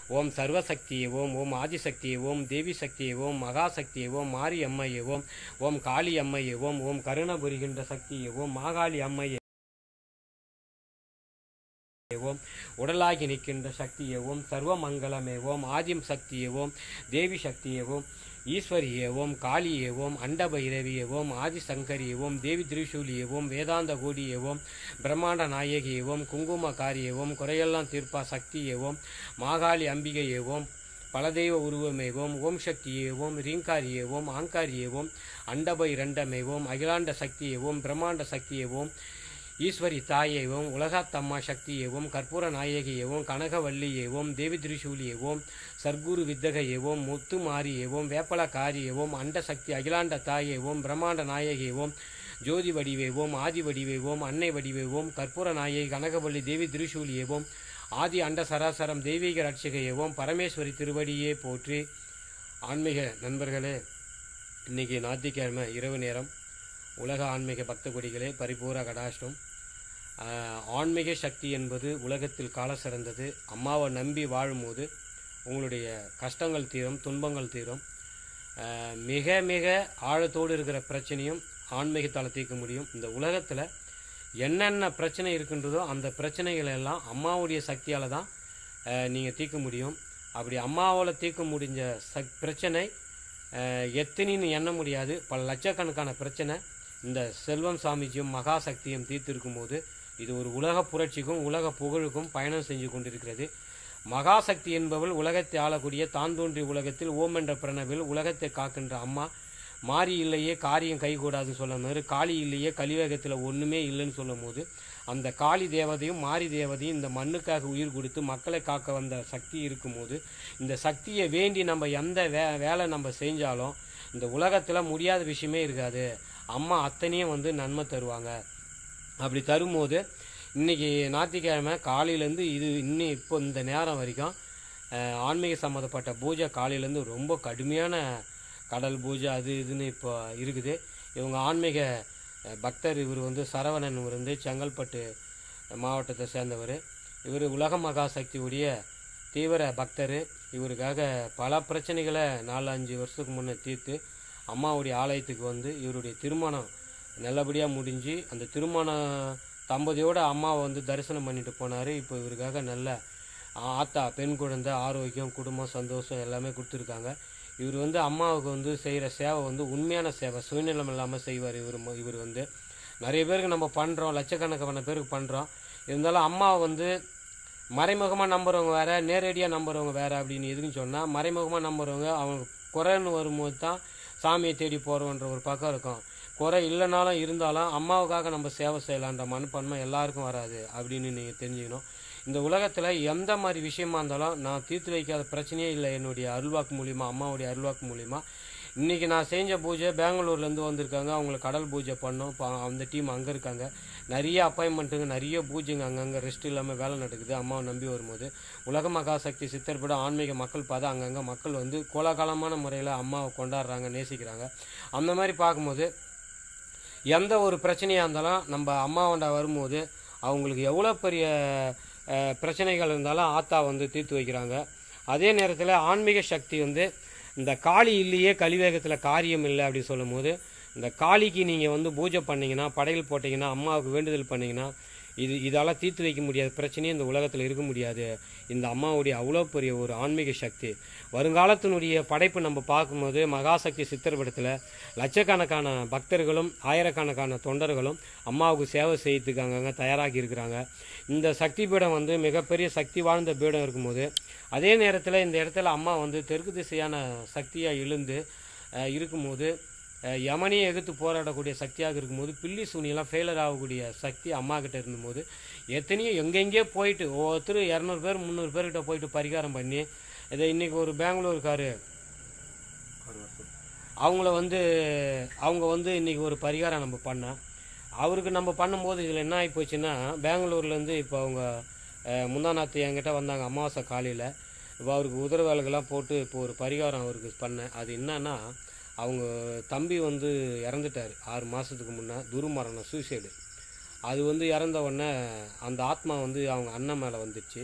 ஓம் சர்வசக்தியே ஓம் ஓம் ஆதிசக்தியே ஓம் தேவி சக்தியே ஓம் மகாசக்தியே ஓம் மாரி அம்மையே ஓம் ஓம் காளி அம்மையே ஓம் ஓம் கருண புரிகின்ற சக்தியே ஓம் மாகாளி அம்மையே ஓம் உடலாகி நிற்கின்ற சக்தியே ஓம் சர்வ மங்களமே ஓம் ஆதிம் சக்தியே ஓம் தேவி சக்தியே ஓம் ஈஸ்வரியே ஓம் காளியே ஓம் அண்டபைரவியே ஓம் ஆதிசங்கரியே ஓம் தேவி திரிசூலியே ஓம் வேதாந்த கோடியே ஓம் பிரம்மாண்ட நாயகியே ஓம் குங்குமக்காரியே ஓம் குறையெல்லாம் தீர்ப்பா சக்தியே ஓம் மாகாளி அம்பிகையே ஓம் பலதெய்வ உருவமே ஓம் ஓம் சக்தியே ஓம் ரீங்காரியே ஓம் ஆங்காரியே ஓம் அண்டபை இரண்டமே ஓம் அகிலாண்ட சக்தியே ஓம் பிரம்மாண்ட சக்தியே ஓம் ஈஸ்வரி தாயேவும் உலகாத்தம்மா சக்தியேவும் கற்பூர நாயகியேவும் கனகவல்லியேவும் தேவி திரிசூலியேவும் சர்க்குரு வித்தகையேவும் முத்து மாரியேவும் வேப்பல காரியேவும் அண்ட சக்தி அகிலாண்ட தாயேவும் பிரம்மாண்ட நாயகியேவும் ஜோதி வடிவேவோம் ஆதி வடிவேவோம் அன்னை வடிவேவோம் கற்பூர நாயகி கனகவல்லி தேவி திரிசூலியேவும் ஆதி அண்ட சராசரம் தெய்வீக ரட்சிகையேவும் பரமேஸ்வரி திருவடியே போற்றி ஆன்மீக நண்பர்களே இன்னைக்கு ஞாயிற்றுக்கிழமை இரவு நேரம் உலக ஆன்மீக பக்த கொடிகளே பரிபூர கடாஷ்டம் ஆஹ், ஆன்மீக சக்தி என்பது உலகத்தில் கால சிறந்தது அம்மாவை நம்பி வாழும்போது உங்களுடைய கஷ்டங்கள் தீரும் துன்பங்கள் தீரும் ஆஹ், மிக மிக ஆழத்தோடு இருக்கிற பிரச்சனையும் ஆன்மீகத்தால் தீர்க்க முடியும் இந்த உலகத்தில் என்னென்ன பிரச்சனை இருக்கின்றதோ அந்த பிரச்சனைகளை எல்லாம் அம்மாவுடைய சக்தியால் தான் நீங்கள் தீர்க்க முடியும் அப்படி அம்மாவால் தீர்க்க முடிஞ்ச சக் பிரச்சனை அஹ், எத்தனைன்னு எண்ண முடியாது பல லட்சக்கணக்கான பிரச்சனை இந்த செல்வம் சாமிஜியும் மகாசக்தியும் தீர்த்திருக்கும் போது இது ஒரு உலக புரட்சிக்கும் உலக புகழுக்கும் பயணம் செஞ்சு கொண்டிருக்கிறது மகாசக்தி என்பவள் உலகத்தை ஆளக்கூடிய தான் தோன்றிய உலகத்தில் ஓம் என்ற பிரணவில் உலகத்தை காக்கின்ற அம்மா மாறி இல்லையே காரியம் கைகூடாதுன்னு சொல்லும் போது காளி இல்லையே கலிவேகத்தில் ஒன்றுமே இல்லைன்னு சொல்லும் போது அந்த காளி தேவதையும் மாரி தேவதையும் இந்த மண்ணுக்காக உயிர் கொடுத்து மக்களை காக்க வந்த சக்தி இருக்கும்போது இந்த சக்தியை வேண்டி நம்ம எந்த வே வேலை நம்ம செஞ்சாலும் இந்த உலகத்தில் முடியாத விஷயமே இருக்காது அம்மா அத்தனையும் வந்து நன்மை தருவாங்க அப்படி தரும்போது இன்னைக்கு ஞாயிற்றுக்கிழமை காலையிலேருந்து இது இன்னும் இப்போ இந்த நேரம் வரைக்கும் அஹ், ஆன்மீக சம்மந்தப்பட்ட பூஜை காலையிலேருந்து ரொம்ப கடுமையான கடல் பூஜை அது இதுன்னு இப்போ இருக்குது இவங்க ஆன்மீக அஹ், பக்தர் இவர் வந்து சரவணன் இவர் வந்து செங்கல்பட்டு மாவட்டத்தை சேர்ந்தவர் இவர் உலக மகாசக்தியுடைய தீவிர பக்தர் இவருக்காக பல பிரச்சனைகளை நாலு அஞ்சு வருஷத்துக்கு முன்னே தீர்த்து அம்மாவுடைய ஆலயத்துக்கு வந்து இவருடைய திருமணம் நல்லபடியாக முடிஞ்சு அந்த திருமண தம்பதியோட அம்மாவை வந்து தரிசனம் பண்ணிட்டு போனார் இப்போ இவருக்காக நல்ல ஆத்தா பெண் குழந்தை ஆரோக்கியம் குடும்பம் சந்தோஷம் எல்லாமே கொடுத்துருக்காங்க இவர் வந்து அம்மாவுக்கு வந்து செய்கிற சேவை வந்து உண்மையான சேவை சுயநலம் இல்லாமல் செய்வார் இவர் ம- இவர் வந்து நிறைய பேருக்கு நம்ம பண்ணுறோம் லட்சக்கணக்கான பேருக்கு பண்ணுறோம் இருந்தாலும் அம்மாவை வந்து மறைமுகமாக நம்புறவங்க வேற நேரடியாக நம்புறவங்க வேற அப்படின்னு எதுக்குன்னு சொன்னால் மறைமுகமாக நம்புறவங்க அவங்க குறைன்னு வரும்போது தான் சாமியை தேடி போகிறோன்ற ஒரு பக்கம் இருக்கும் குறை இல்லைனாலும் இருந்தாலும் அம்மாவுக்காக நம்ம சேவை செய்யலான்ற மனப்பான்மை எல்லாருக்கும் வராது அப்படின்னு நீங்கள் தெரிஞ்சுக்கணும் இந்த உலகத்தில் எந்த மாதிரி விஷயமா இருந்தாலும் நான் தீர்த்து வைக்காத பிரச்சனையே இல்லை என்னுடைய அருள்வாக்கு மூலியமா அம்மாவுடைய அருள்வாக்கு மூலியமா இன்னைக்கு நான் செஞ்ச பூஜை பெங்களூர்லேருந்து வந்திருக்காங்க அவங்களுக்கு கடல் பூஜை பண்ணோம் இப்போ அந்த டீம் அங்கே இருக்காங்க நிறைய அப்பாயின்மெண்ட்டுங்க நிறைய பூஜைங்க அங்கங்கே ரெஸ்ட் இல்லாமல் வேலை நடக்குது அம்மாவை நம்பி வரும்போது உலக மகாசக்தி சித்தர்பட ஆன்மீக மக்கள் பார்த்தா அங்கங்கே மக்கள் வந்து கோலாகாலமான முறையில் அம்மாவை கொண்டாடுறாங்க நேசிக்கிறாங்க அந்த மாதிரி பார்க்கும்போது எந்த ஒரு பிரச்சனையாக இருந்தாலும் நம்ம அம்மாவண்டா வரும்போது அவங்களுக்கு எவ்வளோ பெரிய அஹ், பிரச்சனைகள் இருந்தாலும் ஆத்தா வந்து தீர்த்து வைக்கிறாங்க அதே நேரத்தில் ஆன்மீக சக்தி வந்து இந்த காளி இல்லையே கலிவேகத்தில் காரியம் இல்லை அப்படி சொல்லும்போது இந்த காளிக்கு நீங்கள் வந்து பூஜை பண்ணீங்கன்னா படையல் போட்டிங்கன்னா அம்மாவுக்கு வேண்டுதல் பண்ணீங்கன்னா இது இதால் தீர்த்து வைக்க முடியாத பிரச்சனையே இந்த உலகத்தில் இருக்க முடியாது இந்த அம்மாவுடைய அவ்வளோ பெரிய ஒரு ஆன்மீக சக்தி வருங்காலத்தினுடைய படைப்பு நம்ம பார்க்கும்போது மகாசக்தி சித்திரப்படத்தில் லட்சக்கணக்கான பக்தர்களும் ஆயிரக்கணக்கான தொண்டர்களும் அம்மாவுக்கு சேவை செய்யறதுக்கு அங்கங்கே தயாராகி இருக்கிறாங்க இந்த சக்தி பீடம் வந்து மிகப்பெரிய சக்தி வாழ்ந்த பீடம் இருக்கும்போது அதே நேரத்தில் இந்த இடத்துல அம்மா வந்து தெற்கு திசையான சக்தியாக எழுந்து அஹ், இருக்கும்போது அஹ், யமனையை எதிர்த்து போராடக்கூடிய சக்தியாக இருக்கும்போது பில்லி சூனியெல்லாம் ஃபெயிலர் ஆகக்கூடிய சக்தி அம்மா கிட்ட இருந்தபோது எத்தனையோ எங்கெங்கேயோ போயிட்டு ஒவ்வொருத்தர் இரநூறு பேர் முந்நூறு பேர்கிட்ட போயிட்டு பரிகாரம் பண்ணி இதை இன்னைக்கு ஒரு பெங்களூர்காரு அவங்கள வந்து அவங்க வந்து இன்னைக்கு ஒரு பரிகாரம் நம்ம பண்ணோம் அவருக்கு நம்ம பண்ணும்போது இதில் என்ன ஆகி போச்சுன்னா பெங்களூர்லேருந்து இப்போ அவங்க அஹ், முந்தாநாத்து என்கிட்ட வந்தாங்க அமாவாசை காலையில் இப்போ அவருக்கு உதர வேலைகள்லாம் போட்டு இப்போ ஒரு பரிகாரம் அவருக்கு பண்ணேன் அது என்னன்னா அவங்க தம்பி வந்து இறந்துட்டார் ஆறு மாதத்துக்கு முன்னே துருமரணம் சூசைடு அது வந்து இறந்த உடனே அந்த ஆத்மா வந்து அவங்க அண்ணன் மேலே வந்துடுச்சு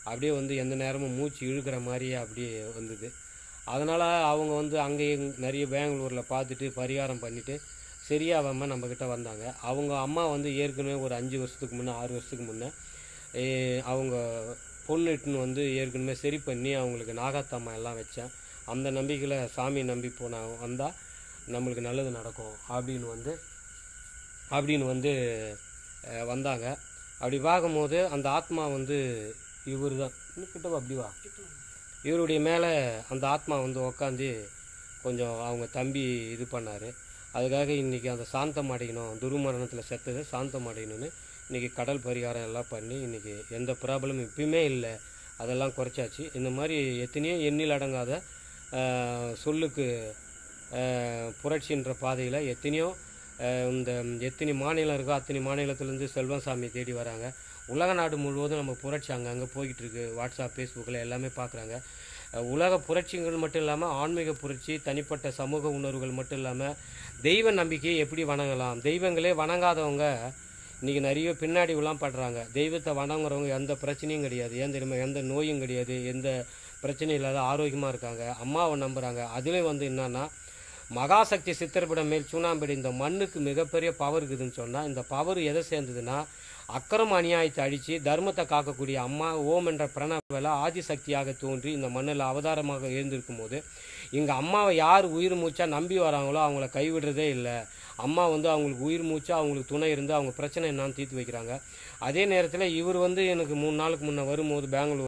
அப்படியே வந்து எந்த நேரமும் மூச்சு இழுக்கிற மாதிரியே அப்படியே வந்தது அதனால் அவங்க வந்து அங்கே நிறைய பெங்களூரில் பார்த்துட்டு பரிகாரம் பண்ணிவிட்டு சரியாகாமல் நம்மக்கிட்ட வந்தாங்க அவங்க அம்மா வந்து ஏற்கனவே ஒரு அஞ்சு வருஷத்துக்கு முன்னே ஆறு வருஷத்துக்கு முன்னே ஏ, அவங்க பொண்ணு இட்டுன்னு வந்து ஏற்கனவே சரி பண்ணி அவங்களுக்கு நாகாத்தம்மா எல்லாம் வச்சேன் அந்த நம்பிக்கையில் சாமி நம்பி போன வந்தால் நம்மளுக்கு நல்லது நடக்கும் அப்படின்னு வந்து அப்படின்னு வந்து அஹ், வந்தாங்க அப்படி பார்க்கும்போது அந்த ஆத்மா வந்து இவர் தான் இன்னும் கிட்ட அப்படி வா இவருடைய மேலே அந்த ஆத்மா வந்து உக்காந்து கொஞ்சம் அவங்க தம்பி இது பண்ணார் அதுக்காக இன்றைக்கி அந்த சாந்தம் அடையணும் துருமரணத்தில் செத்தது சாந்தம் அடையணும்னு இன்றைக்கி கடல் பரிகாரம் எல்லாம் பண்ணி இன்றைக்கி எந்த ப்ராப்ளமும் இப்பயுமே இல்லை அதெல்லாம் குறைச்சாச்சு இந்த மாதிரி எத்தனையோ எண்ணில் அடங்காத ஆஹ், சொல்லுக்கு ஆஹ், புரட்சின்ற பாதையில் எத்தனையோ ஆஹ், இந்த எத்தனை மாநிலம் இருக்கோ அத்தனை மாநிலத்திலேருந்து செல்வம் சாமி தேடி வராங்க உலக நாடு முழுவதும் நம்ம புரட்சி அங்கங்கே போய்கிட்டு இருக்கு வாட்ஸ்அப் ஃபேஸ்புக்கில் எல்லாமே பார்க்குறாங்க உலக புரட்சிகள் மட்டும் இல்லாமல் ஆன்மீக புரட்சி தனிப்பட்ட சமூக உணர்வுகள் மட்டும் இல்லாமல் தெய்வ நம்பிக்கையை எப்படி வணங்கலாம் தெய்வங்களே வணங்காதவங்க இன்றைக்கி நிறைய பின்னாடி எல்லாம் படுறாங்க தெய்வத்தை வணங்குறவங்க எந்த பிரச்சனையும் கிடையாது ஏன் தெரியுமா எந்த நோயும் கிடையாது எந்த பிரச்சனையும் இல்லாத ஆரோக்கியமாக இருக்காங்க அம்மாவை நம்புகிறாங்க அதுலேயும் வந்து என்னன்னா மகாசக்தி சித்திரப்படம் மேல் சூனாம்படி இந்த மண்ணுக்கு மிகப்பெரிய பவர் இருக்குதுன்னு சொன்னால் இந்த பவர் எதை சேர்ந்ததுன்னா அக்கிரம அநியாயத்தை அழித்து தர்மத்தை காக்கக்கூடிய அம்மா ஓம் என்ற பிரணவல ஆதிசக்தியாக தோன்றி இந்த மண்ணில் அவதாரமாக இருந்திருக்கும் போது இங்கே அம்மாவை யார் உயிர் மூச்சா நம்பி வராங்களோ அவங்கள கைவிடுறதே இல்லை அம்மா வந்து அவங்களுக்கு உயிர் மூச்சா அவங்களுக்கு துணை இருந்து அவங்க பிரச்சனை என்னான்னு தீர்த்து வைக்கிறாங்க அதே நேரத்தில் இவர் வந்து எனக்கு மூணு நாளுக்கு முன்னே வரும்போது பெங்களூர்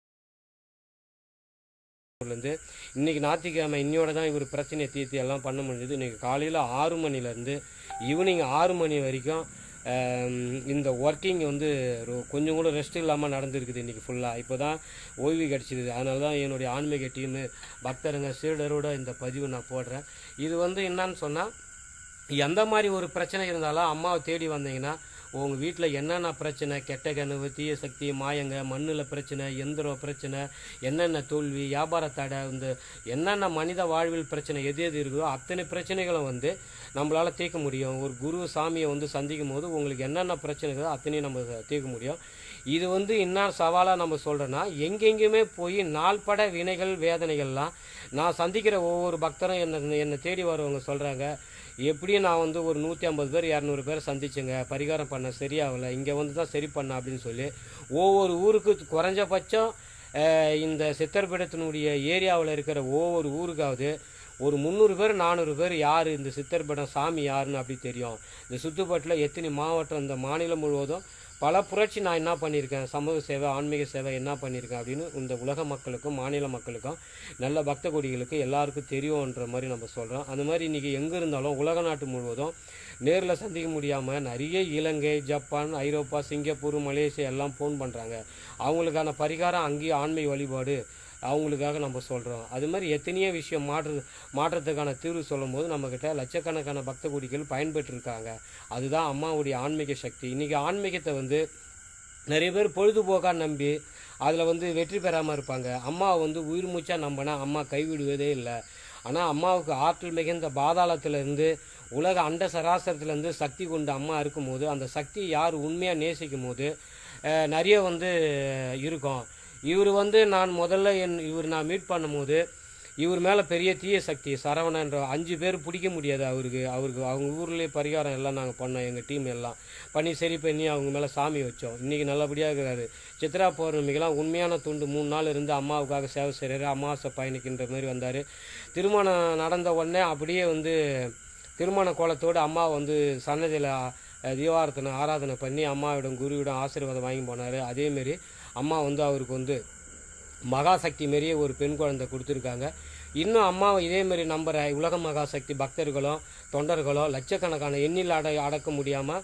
இருந்து இன்னைக்கு ஞாயிற்றுக்கிழமை இன்னையோட தான் இவர் பிரச்சனையை தீர்த்து எல்லாம் பண்ண முடிஞ்சது இன்னைக்கு காலையில் ஆறு மணிலேருந்து ஈவினிங் ஆறு மணி வரைக்கும் ஆம், இந்த ஒர்க்கிங் வந்து ரொ- கொஞ்சம் கூட ரெஸ்ட் இல்லாமல் நடந்திருக்குது இன்றைக்கி ஃபுல்லாக இப்போ தான் ஓய்வு கிடச்சிது அதனால தான் என்னுடைய ஆன்மீக டீமு பக்தருங்க சீடரோட இந்த பதிவு நான் போடுறேன் இது வந்து என்னன்னு சொன்னால் எந்த மாதிரி ஒரு பிரச்சனை இருந்தாலும் அம்மாவை தேடி வந்தீங்கன்னா உங்கள் வீட்டில் என்னென்ன பிரச்சனை கெட்ட கனவு தீய சக்தி மாயங்க மண்ணில் பிரச்சனை எந்திர பிரச்சனை என்னென்ன தோல்வி வியாபார தடை இந்த என்னென்ன மனித வாழ்வில் பிரச்சனை எது எது இருக்குதோ அத்தனை பிரச்சனைகளும் வந்து நம்மளால் தீர்க்க முடியும் ஒரு குரு சாமியை வந்து சந்திக்கும் போது உங்களுக்கு என்னென்ன பிரச்சனை இருக்குதோ அத்தனையும் நம்ம தீர்க்க முடியும் இது வந்து என்ன சவாலாக நம்ம சொல்கிறோன்னா எங்கெங்கேயுமே போய் நாள்பட வினைகள் வேதனைகள்லாம் நான் சந்திக்கிற ஒவ்வொரு பக்தரும் என்னை என்னை தேடி வரவங்க சொல்கிறாங்க எப்படியும் நான் வந்து ஒரு நூற்றி ஐம்பது பேர் இரநூறு பேர் சந்திச்சேங்க பரிகாரம் பண்ண சரியாகலை இங்கே வந்து தான் சரி பண்ண அப்படின்னு சொல்லி ஒவ்வொரு ஊருக்கு குறைஞ்சபட்சம் அஹ், இந்த சித்தர்பீடத்தினுடைய ஏரியாவில் இருக்கிற ஒவ்வொரு ஊருக்காவது ஒரு முந்நூறு பேர் நானூறு பேர் யார் இந்த சித்தர்பீடம் சாமி யாருன்னு அப்படி தெரியும் இந்த சுத்துப்பட்டில் எத்தனை மாவட்டம் இந்த மாநிலம் முழுவதும் பல புரட்சி நான் என்ன பண்ணியிருக்கேன் சமூக சேவை ஆன்மீக சேவை என்ன பண்ணியிருக்கேன் அப்படின்னு இந்த உலக மக்களுக்கும் மாநில மக்களுக்கும் நல்ல பக்த கொடிகளுக்கு எல்லாருக்கும் தெரியும்ன்ற மாதிரி நம்ம சொல்கிறோம் அந்த மாதிரி இன்றைக்கி எங்கே இருந்தாலும் உலக நாட்டு முழுவதும் நேரில் சந்திக்க முடியாமல் நிறைய இலங்கை ஜப்பான் ஐரோப்பா சிங்கப்பூர் மலேசியா எல்லாம் ஃபோன் பண்ணுறாங்க அவங்களுக்கான பரிகாரம் அங்கேயே ஆன்மீக வழிபாடு அவங்களுக்காக நம்ம சொல்கிறோம் அது மாதிரி எத்தனையோ விஷயம் மாற்று மாற்றத்துக்கான தீர்வு சொல்லும்போது நம்மக்கிட்ட லட்சக்கணக்கான பக்த கொடிகள் பயன்பெற்றிருக்காங்க அதுதான் அம்மாவுடைய ஆன்மீக சக்தி இன்றைக்கி ஆன்மீகத்தை வந்து நிறைய பேர் பொழுதுபோக்காக நம்பி அதில் வந்து வெற்றி பெறாமல் இருப்பாங்க அம்மாவை வந்து உயிர் மூச்சா நம்பினா அம்மா கைவிடுவதே இல்லை ஆனால் அம்மாவுக்கு ஆற்றல் மிகுந்த பாதாளத்திலிருந்து உலக அண்ட சராசரத்திலேருந்து சக்தி கொண்ட அம்மா இருக்கும்போது அந்த சக்தி யார் உண்மையாக நேசிக்கும் போது அஹ், நிறைய வந்து இருக்கும் இவர் வந்து நான் முதல்ல என் இவர் நான் மீட் பண்ணும்போது இவர் மேலே பெரிய தீய சக்தி சரவணன்ற அஞ்சு பேர் பிடிக்க முடியாது அவருக்கு அவருக்கு அவங்க ஊர்லேயே பரிகாரம் எல்லாம் நாங்கள் பண்ணோம் எங்கள் டீம் எல்லாம் பண்ணி சரி பண்ணி அவங்க மேலே சாமி வச்சோம் இன்றைக்கி நல்லபடியாக இருக்கிறாரு சித்ரா பௌர்ணமிக்கெல்லாம் உண்மையான துண்டு மூணு நாள் இருந்து அம்மாவுக்காக சேவை செய்கிறாரு அமாவாசை பயணிக்கின்ற மாதிரி வந்தார் திருமணம் நடந்த உடனே அப்படியே வந்து திருமண கோலத்தோடு அம்மா வந்து சன்னதியில் தீபாரத்தனை ஆராதனை பண்ணி அம்மாவிடம் குருவிடம் ஆசீர்வாதம் வாங்கி போனார் அதேமாரி அம்மா வந்து அவருக்கு வந்து மகாசக்தி மாரியே ஒரு பெண் குழந்தை கொடுத்துருக்காங்க இன்னும் அம்மாவை இதேமாரி நம்புற உலக மகாசக்தி பக்தர்களும் தொண்டர்களும் லட்சக்கணக்கான எண்ணில் அட அடக்க முடியாமல்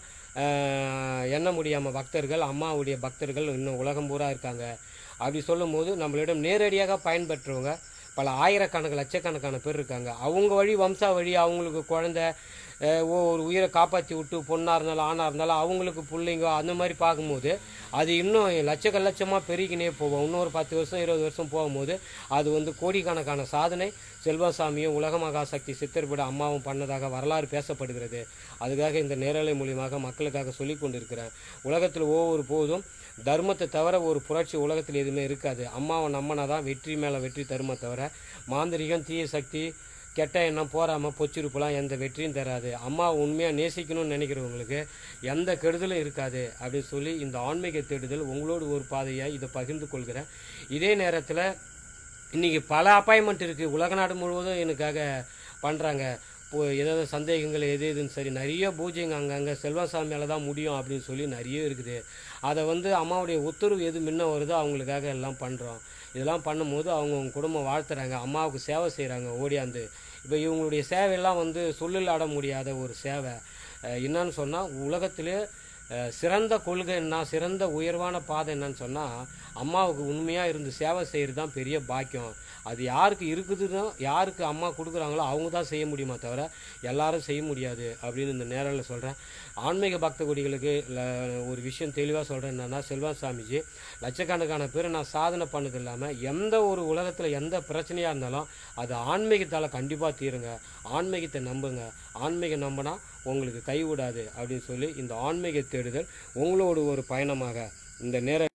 எண்ண முடியாமல் பக்தர்கள் அம்மாவுடைய பக்தர்கள் இன்னும் உலகம் பூரா இருக்காங்க அப்படி சொல்லும்போது நம்மளிடம் நேரடியாக பயன்பெற்றவங்க பல ஆயிரக்கணக்கு லட்சக்கணக்கான பேர் இருக்காங்க அவங்க வழி வம்சா வழி அவங்களுக்கு குழந்தை அஹ் ஒ- ஒரு உயிரை காப்பாற்றி விட்டு பொண்ணாக இருந்தாலும் ஆணாக இருந்தாலும் அவங்களுக்கு பிள்ளைங்க அந்த மாதிரி பார்க்கும்போது அது இன்னும் லட்சக்க லட்சமாக பெருகினே போகும் இன்னொரு பத்து வருஷம் இருபது வருஷம் போகும்போது அது வந்து கோடிக்கணக்கான சாதனை செல்வசாமியும் உலக மகாசக்தி சித்தர்பிட அம்மாவும் பண்ணதாக வரலாறு பேசப்படுகிறது அதுக்காக இந்த நேரலை மூலியமாக மக்களுக்காக சொல்லி கொண்டிருக்கிறேன் உலகத்தில் ஒவ்வொரு போதும் தர்மத்தை தவிர ஒரு புரட்சி உலகத்தில் எதுவுமே இருக்காது அம்மாவை நம்பினா தான் வெற்றி மேலே வெற்றி தருமே தவிர மாந்திரிகம் தீய சக்தி கெட்ட எண்ணம் போறாமல் பொச்சிருப்பெல்லாம் எந்த வெற்றியும் தராது அம்மா உண்மையாக நேசிக்கணும்னு நினைக்கிறவங்களுக்கு எந்த கெடுதலும் இருக்காது அப்படின்னு சொல்லி இந்த ஆன்மீக தேடுதல் உங்களோடு ஒரு பாதையாக இதை பகிர்ந்து கொள்கிறேன் இதே நேரத்தில் இன்றைக்கி பல அப்பாயின்மெண்ட் இருக்குது உலக நாடு முழுவதும் எனக்காக பண்ணுறாங்க இப்போ ஏதாவது சந்தேகங்கள் எது எதுன்னு சரி நிறைய பூஜைங்க அங்கங்கே செல்வசாமியால் தான் முடியும் அப்படின்னு சொல்லி நிறைய இருக்குது அதை வந்து அம்மாவுடைய உத்தரவு எது முன்ன வருதோ அவங்களுக்காக எல்லாம் பண்ணுறோம் இதெல்லாம் பண்ணும்போது அவங்க அவங்க குடும்பம் வாழ்த்துறாங்க அம்மாவுக்கு சேவை செய்கிறாங்க ஓடியாந்து இப்போ இவங்களுடைய சேவையெல்லாம் வந்து சொல்லில் ஆட முடியாத ஒரு சேவை அஹ் என்னன்னு சொன்னால் உலகத்திலே அஹ் சிறந்த கொள்கை என்ன சிறந்த உயர்வான பாதை என்னன்னு சொன்னால் அம்மாவுக்கு உண்மையாக இருந்து சேவை செய்கிறது தான் பெரிய பாக்கியம் அது யாருக்கு இருக்குதுன்னா யாருக்கு அம்மா கொடுக்குறாங்களோ அவங்க தான் செய்ய முடியுமா தவிர எல்லாரும் செய்ய முடியாது அப்படின்னு இந்த நேரில் சொல்கிறேன் ஆன்மீக பக்த கொடிகளுக்கு ல- ஒரு விஷயம் தெளிவாக சொல்கிறேன் என்னன்னா செல்வா சாமிஜி லட்சக்கணக்கான பேர் நான் சாதனை பண்ணது இல்லாமல் எந்த ஒரு உலகத்தில் எந்த பிரச்சனையாக இருந்தாலும் அது ஆன்மீகத்தால் கண்டிப்பாக தீருங்க ஆன்மீகத்தை நம்புங்க ஆன்மீகம் நம்பினா உங்களுக்கு கைவிடாது அப்படின்னு சொல்லி இந்த ஆன்மீக தேடுதல் உங்களோட ஒரு பயணமாக இந்த நேர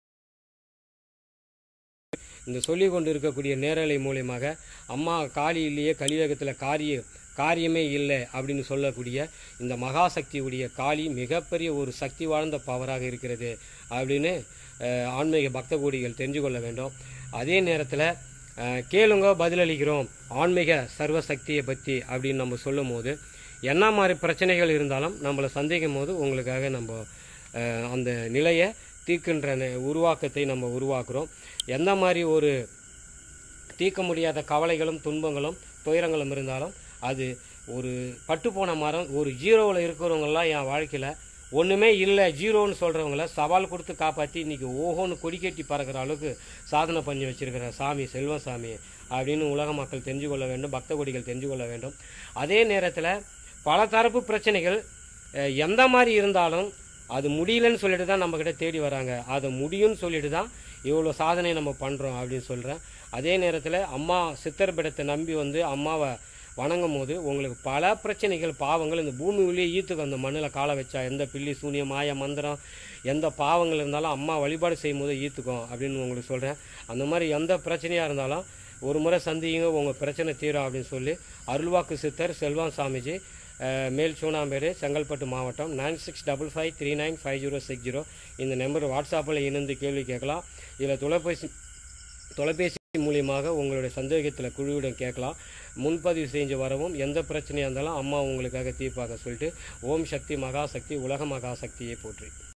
இந்த சொல்லி கொண்டு இருக்கக்கூடிய நேரலை மூலியமாக அம்மா காளி இல்லையே கலியுகத்தில் காரிய காரியமே இல்லை அப்படின்னு சொல்லக்கூடிய இந்த மகாசக்தியுடைய காளி மிகப்பெரிய ஒரு சக்தி வாழ்ந்த பவராக இருக்கிறது அப்படின்னு அஹ், ஆன்மீக பக்த கோடிகள் தெரிஞ்சு கொள்ள வேண்டும் அதே நேரத்தில் அஹ், கேளுங்க பதிலளிக்கிறோம் ஆன்மீக சர்வசக்தியை பற்றி அப்படின்னு நம்ம சொல்லும் போது என்ன மாதிரி பிரச்சனைகள் இருந்தாலும் நம்மளை சந்தேகம் போது உங்களுக்காக நம்ம அஹ், அந்த நிலையை தீர்க்கின்ற நெ- உருவாக்கத்தை நம்ம உருவாக்குறோம் எந்த மாதிரி ஒரு தீர்க்க முடியாத கவலைகளும் துன்பங்களும் துயரங்களும் இருந்தாலும் அது ஒரு பட்டுப்போன மரம் ஒரு ஜீரோவில் இருக்கிறவங்கெல்லாம் என் வாழ்க்கையில் ஒன்றுமே இல்லை ஜீரோன்னு சொல்கிறவங்கள சவால் கொடுத்து காப்பாற்றி இன்றைக்கி ஓஹோன்னு கொடி கட்டி பறக்கிற அளவுக்கு சாதனை பண்ணி வச்சிருக்கிற சாமி செல்வசாமி அப்படின்னு உலக மக்கள் தெரிஞ்சு கொள்ள வேண்டும் பக்த கொடிகள் தெரிஞ்சு கொள்ள வேண்டும் அதே நேரத்தில் பல தரப்பு பிரச்சனைகள் அஹ், எந்த மாதிரி இருந்தாலும் அது முடியலன்னு சொல்லிட்டு தான் நம்மக்கிட்ட தேடி வராங்க அதை முடியும்னு சொல்லிட்டு தான் இவ்வளோ சாதனை நம்ம பண்ணுறோம் அப்படின்னு சொல்கிறேன் அதே நேரத்தில் அம்மா சித்தர் பீடத்தை நம்பி வந்து அம்மாவை வணங்கும் போது உங்களுக்கு பல பிரச்சனைகள் பாவங்கள் இந்த பூமி உள்ளே ஈத்துக்கும் அந்த மண்ணில் காலை வச்சா எந்த பில்லி சூனியம் மாய மந்திரம் எந்த பாவங்கள் இருந்தாலும் அம்மா வழிபாடு செய்யும் போது ஈத்துக்கும் அப்படின்னு உங்களுக்கு சொல்கிறேன் அந்த மாதிரி எந்த பிரச்சனையாக இருந்தாலும் ஒரு முறை சந்திங்க உங்கள் பிரச்சனை தீரும் அப்படின்னு சொல்லி அருள்வாக்கு சித்தர் செல்வம் சாமிஜி அஹ், மேல் சூனாம்பேடு செங்கல்பட்டு மாவட்டம் nine six double five three nine five zero six zero இந்த நம்பர் வாட்ஸ்அப்பில் இணைந்து கேள்வி கேட்கலாம் இதில் தொலைபேசி தொலைபேசி மூலியமாக உங்களுடைய சந்தேகத்தில் குழுவிடம் கேட்கலாம் முன்பதிவு செஞ்சு வரவும் எந்த பிரச்சனையாக இருந்தாலும் அம்மா உங்களுக்காக தீர்ப்பாக சொல்லிட்டு ஓம் சக்தி மகாசக்தி உலக மகாசக்தியை போற்றி